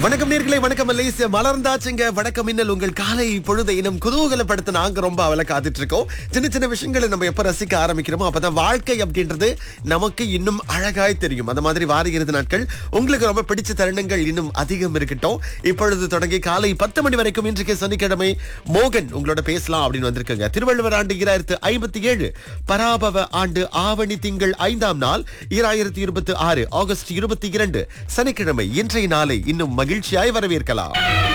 வணக்கம் நேர்களை வணக்கம் மலேசியா மலர்ந்தாச்சுங்க வணக்கம் மின்னல் உங்கள் காலை பொழுதை இன்னும் குதூகலப்படுத்த நாங்க ரொம்ப அவளை காத்துட்டு இருக்கோம் சின்ன சின்ன விஷயங்களை நம்ம எப்ப ரசிக்க ஆரம்பிக்கிறோமோ அப்பதான் வாழ்க்கை அப்படின்றது நமக்கு இன்னும் அழகாய் தெரியும் அந்த மாதிரி வார இறுதி நாட்கள் உங்களுக்கு ரொம்ப பிடிச்ச தருணங்கள் இன்னும் அதிகம் இருக்கட்டும் இப்பொழுது தொடங்கி காலை பத்து மணி வரைக்கும் இன்றைக்கு சனிக்கிழமை மோகன் உங்களோட பேசலாம் அப்படின்னு வந்திருக்குங்க திருவள்ளுவர் ஆண்டு இராயிரத்து ஐம்பத்தி ஏழு பராபவ ஆண்டு ஆவணி திங்கள் ஐந்தாம் நாள் ஈராயிரத்தி இருபத்தி ஆறு ஆகஸ்ட் இருபத்தி இரண்டு சனிக்கிழமை இன்றைய நாளை இன்னும் மகிழ்ச்சியாய் வரவேற்கலாம்